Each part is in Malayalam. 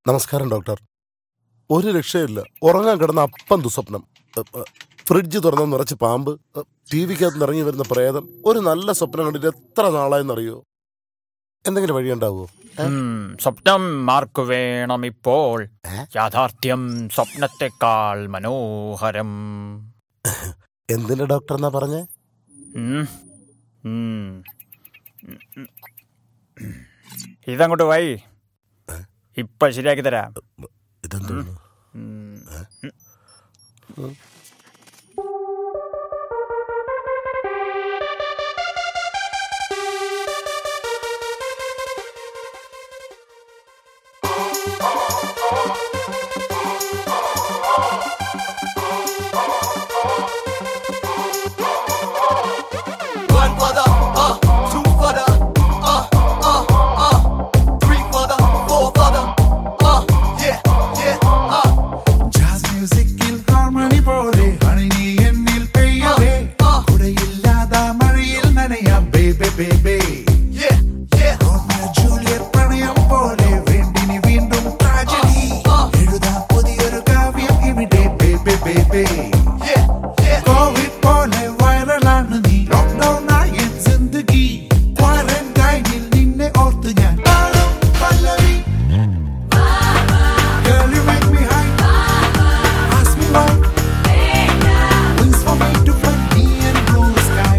നമസ്കാരം ഡോക്ടർ ഒരു രക്ഷയില്ല ഉറങ്ങാൻ കിടന്ന അപ്പം ദുസ്വപ്നം എ, എ, ഫ്രിഡ്ജ് തുറന്ന് നിറച്ച് പാമ്പ് ടി വിക്കകത്ത് ഇറങ്ങി വരുന്ന പ്രേതം ഒരു നല്ല സ്വപ്നം കണ്ടിട്ട് എത്ര നാളായെന്നറിയോ എന്തെങ്കിലും വഴിയുണ്ടാവോ ഉം, സ്വപ്നം മാർക്ക് വേണം ഇപ്പോൾ ഏ? യാഥാർത്ഥ്യം സ്വപ്നത്തെക്കാൾ മനോഹരം എന്തിന്റെ ഡോക്ടർ എന്നാ പറഞ്ഞേ ഉം, ഉം, ഉം, ഉം. ഇതങ്ങോട്ട് വൈ ഇപ്പൊ ശരിയാക്കി തരാം ഇതെന്തോന്നു ഉം. One for the, uh, two for the, uh, uh, uh, three for the, four for the, uh, yeah, yeah, uh, jazz മ്യൂസിക്കിൽ ഹാർമണി പോലെ അണിനി എന്നിൽ പെയ്യവേ കുടയില്ലാതെ മഴയിൽ നനയാം baby baby yeah, yeah, Romeo Juliet പ്രണയം പോലെ വേണ്ടിനി വീണ്ടും ട്രാജഡി എഴുതാം പുതിയൊരു കാവ്യം ഇവിടെ baby baby yeah, yeah. Covid പോലെ വൈറലാണ് നീ ലോക്ക്ഡൌൺ ആയ ജിന്ദഗി ക്വാറന്റൈനിൽ നിന്നെ ഓർത്ത് ഞാൻ പാടും പല്ലവി Girl, you make me high. Ask me why. Wings for me to fly me and blue sky.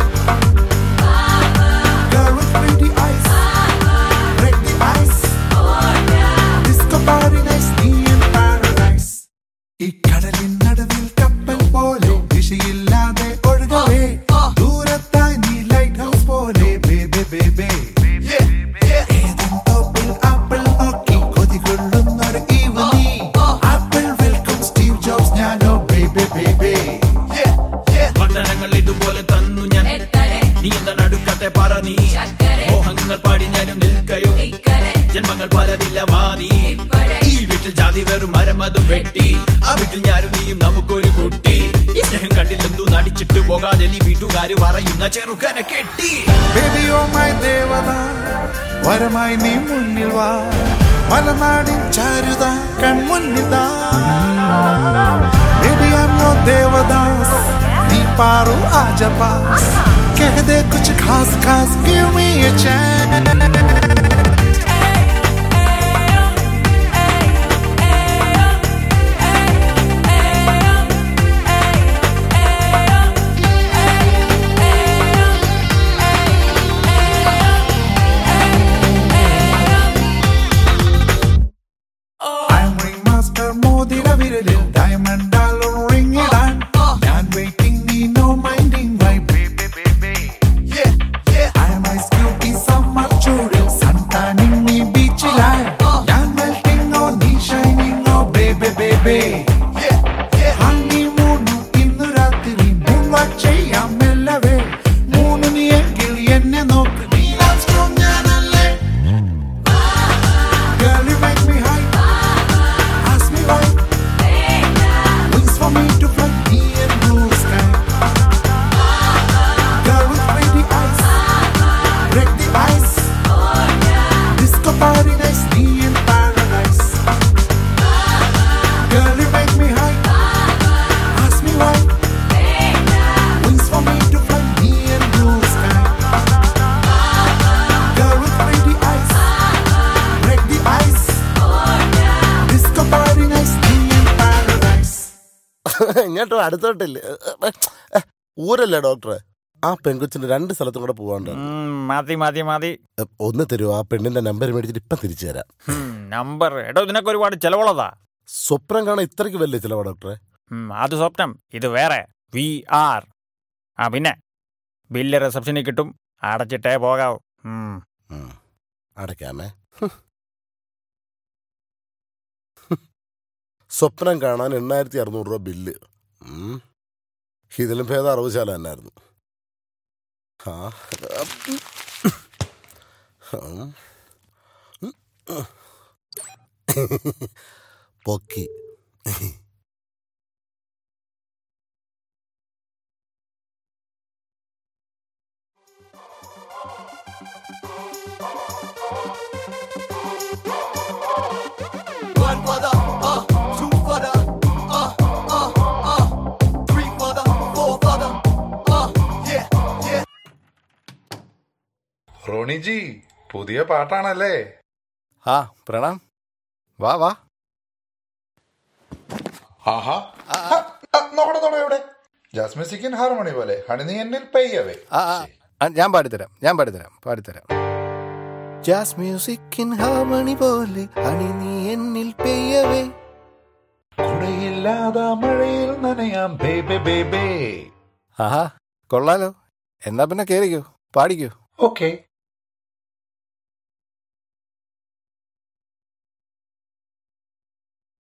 Girl with pretty eyes. Break the ice. Disco party nice, me in paradise. ഈ കടലിൻ നടുവിൽ കപ്പൽ പോലെ ദിശയില്ലാതെ ഒഴുകവേ ദൂരത്തായി നീ ലൈറ്റ് ഹൗസ് പോലെ baby baby Yeah, yeah, Eden തോപ്പിൽ ആപ്പിൾ നോക്കി കൊതികൊള്ളുന്നൊരു evening apple welcome Steve Jobs ഞാനോ ബേബേ ബേബേ yeah, yeah. വന്ദനങ്ങൾ ഇതുപോലെ തന്നു ഞാൻ നീ എന്താ നടുക്കത്തെ പറ നീ മോഹങ്ങൾ പാടി ഞാനും നിൽക്കയോ ജന്മങ്ങൾ പലതില്ല വാതി ഈ വീട്ടിൽ ജാതി വെറും മരം അത് വെട്ടി ആ വീട്ടിൽ ഞാനും നീയും നമുക്കൊരു കുട്ടി ഈ സ്നേഹം കണ്ടില്ലെന്നു നടിച്ചിട്ട് പോകാതെ നീ വീട്ടുകാര് പറയുന്ന ചെറുക്കനെ കെട്ടി ബേബി ഓ മൈ ദേവത വരമായി നീ മുന്നിൽ വാ മലനാടിൻ ചാരുത കൺമുന്നിതാ ബേബി ആം യോ ദേവദാസ് നീ പാറു ആജ പാസ് कह दे कुछ खास खास give me a chance I'm ring master മോതിര വിരലിൽ ഡയമണ്ട് ഡാലർ റിംഗ് ഇടാൻ ഞാൻ വെയിറ്റിംഗ് നീ no minding my baby baby Yeah, yeah, I'm ice cube summer ചൂടിൽ sun tanning നീ ബീച്ചിലായി ഞാൻ melting ഓ നീ shining ഓ baby baby yeah, yeah. ഹണിമൂണും ഇന്നു രാത്രി മൂൺവാക്ക് ചെയ്യാം മെല്ലവേ മൂന്ന് നീ എങ്കിൽ എന്നെ നോക്ക് നീ love strong ഞാനല്ലേ Girl you make me high Ask me why Wings for me to fly me and blue sky Girl with pretty eyes Break the ice Disco party nice me in paradise Girl you make me high Ask me why Wings for me to fly me and blue sky Girl with pretty eyes Break the ice Disco party nice me in paradise ഇങ്ങോട്ടോ അടുത്തോട്ടില്ലേ ഊരല്ലേ ഡോക്ടറെ ആ പെൺകൊച്ചിന് രണ്ട് സ്ഥലത്തും കൂടെ പോവാണ്ട് ഉം, മതി മതി മതി ഒന്ന് തരുമോ ആ പെണ്ണിന്റെ നമ്പർ മേടിച്ചിട്ട് ഇപ്പം തിരിച്ചു തരാം ഉം, നമ്പർ എടോ ഇതിനൊക്കെ ഒരുപാട് ചെലവുള്ളതാ സ്വപ്നം കാണാൻ ഇത്രയ്ക്ക് വലിയ ചിലവാ ഡോക്ടറെ ഉം, അത് സ്വപ്നം ഇത് വേറെ വി ആർ ആ പിന്നെ ബില്ല് റിസപ്ഷനിൽ കിട്ടും അടച്ചിട്ടേ പോകാവൂ ഉം. ഉം. അടയ്ക്കാമേ സ്വപ്നം കാണാൻ എണ്ണായിരത്തി അറുന്നൂറ് രൂപ ബില്ല് ഉം. ഇതിലും ഭേദം അറുപശാല തന്നെയായിരുന്നു ആ ഉം. പൊക്കി One റോണിജി പുതിയ പാട്ടാണല്ലേ ആ പ്രണാം വാ വാ ആഹാ ആ, ആ, നോക്കട്ടെ നോക്കട്ടെ എവിടെ ജാസ്മിൻ സിക്കിൻ ഹാർമണി പോലെ ഹണി നീ എന്നിൽ പെയ്യവേ ആ ആ, ആ, ഞാൻ പാടിത്തരാം ഞാൻ പാടിത്തരാം പാടിത്തരാം ജാസ് മ്യൂസിക് ഇൻ ഹാർമണി പോലെ അണി നീ എന്നിൽ പെയ്യവേ കുടയില്ലാതെ മഴയിൽ നനയാം ബേബേ ബേബേ ആഹാ കൊള്ളാലോ എന്നാ പിന്നെ കേറിക്കോ പാടിക്കോ ഓക്കെ